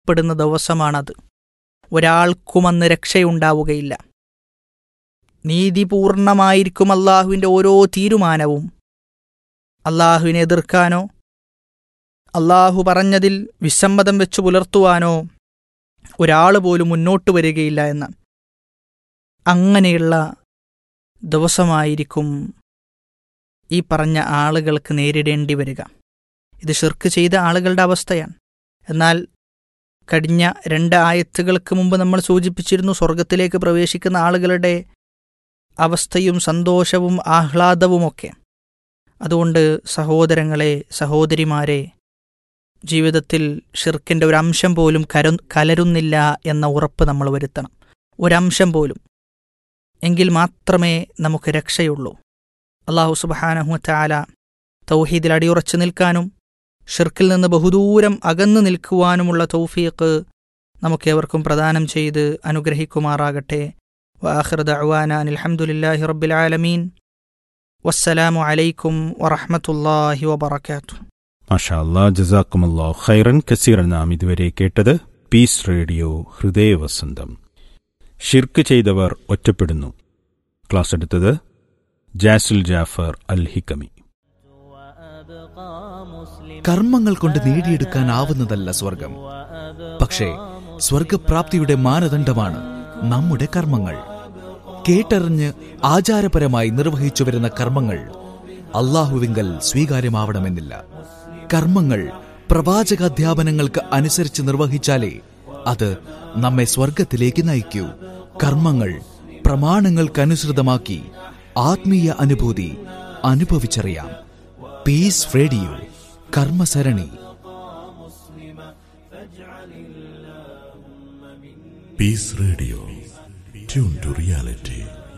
പ്പെടുന്ന ദിവസമാണത് ഒരാൾക്കും അന്ന് രക്ഷയുണ്ടാവുകയില്ല നീതിപൂർണമായിരിക്കും അള്ളാഹുവിൻ്റെ ഓരോ തീരുമാനവും അള്ളാഹുവിനെ എതിർക്കാനോ അള്ളാഹു പറഞ്ഞതിൽ വിസമ്മതം വെച്ച് പുലർത്തുവാനോ ഒരാൾ പോലും മുന്നോട്ട് വരികയില്ല എന്നാണ് അങ്ങനെയുള്ള ദിവസമായിരിക്കും ഈ പറഞ്ഞ ആളുകൾക്ക് നേരിടേണ്ടി വരിക ഇത് ഷിർക്ക് ചെയ്ത ആളുകളുടെ അവസ്ഥയാണ് എന്നാൽ കഴിഞ്ഞ രണ്ട് ആയത്തുകൾക്ക് മുമ്പ് നമ്മൾ സൂചിപ്പിച്ചിരുന്നു സ്വർഗത്തിലേക്ക് പ്രവേശിക്കുന്ന ആളുകളുടെ അവസ്ഥയും സന്തോഷവും ആഹ്ലാദവുമൊക്കെ അതുകൊണ്ട് സഹോദരങ്ങളെ സഹോദരിമാരെ ജീവിതത്തിൽ ഷിർക്കിൻ്റെ ഒരു അംശം പോലും കരു കലരുന്നില്ല എന്ന ഉറപ്പ് നമ്മൾ വരുത്തണം ഒരംശം പോലും എങ്കിൽ മാത്രമേ നമുക്ക് രക്ഷയുള്ളൂ അള്ളാഹു സുബഹാനഹു ചാല തൗഹീദിൽ അടിയുറച്ചു നിൽക്കാനും ഷിർക്കിൽ നിന്ന് ബഹുദൂരം അകന്നു നിൽക്കുവാനുമുള്ള തൗഫീഖ് നമുക്കേവർക്കും പ്രദാനം ചെയ്ത് അനുഗ്രഹിക്കുമാറാകട്ടെ വാഹിർ ദഅ്വാന അൽഹംദുലില്ലാഹി റബ്ബിൽ ആലമീൻ വസ്സലാമു അലൈക്കും വറഹ്മത്തുള്ളാഹി വബറകാതുഹു മാഷാ അല്ലാ ജസാക്കുമല്ലോ ഖൈറൻ കസീറൻ നാം ഇതുവരെ കേട്ടത് പീസ് റേഡിയോ ഹൃദയവസന്തം ഷിർക്ക് ചെയ്തവർ ഒറ്റപ്പെടുന്നു ക്ലാസ് എടുത്തത് ജാസിൽ ജാഫർ അൽ ഹിക്കമി കർമ്മങ്ങൾ കൊണ്ട് നേടിയെടുക്കാനാവുന്നതല്ല സ്വർഗം പക്ഷേ സ്വർഗപ്രാപ്തിയുടെ മാനദണ്ഡമാണ് നമ്മുടെ കർമ്മങ്ങൾ കേട്ടറിഞ്ഞ് ആചാരപരമായി നിർവഹിച്ചു വരുന്ന കർമ്മങ്ങൾ അള്ളാഹുവിങ്കൽ സ്വീകാര്യമാവണമെന്നില്ല കർമ്മങ്ങൾ പ്രവാചകാധ്യാപനങ്ങൾക്ക് അനുസരിച്ച് നിർവഹിച്ചാലേ അത് നമ്മെ സ്വർഗത്തിലേക്ക് നയിക്കൂ കർമ്മങ്ങൾ പ്രമാണങ്ങൾക്കനുസൃതമാക്കി ആത്മീയ അനുഭൂതി അനുഭവിച്ചറിയാം പീസ് റേഡിയോ കർമ്മസരണി Peace Radio. Tune to reality.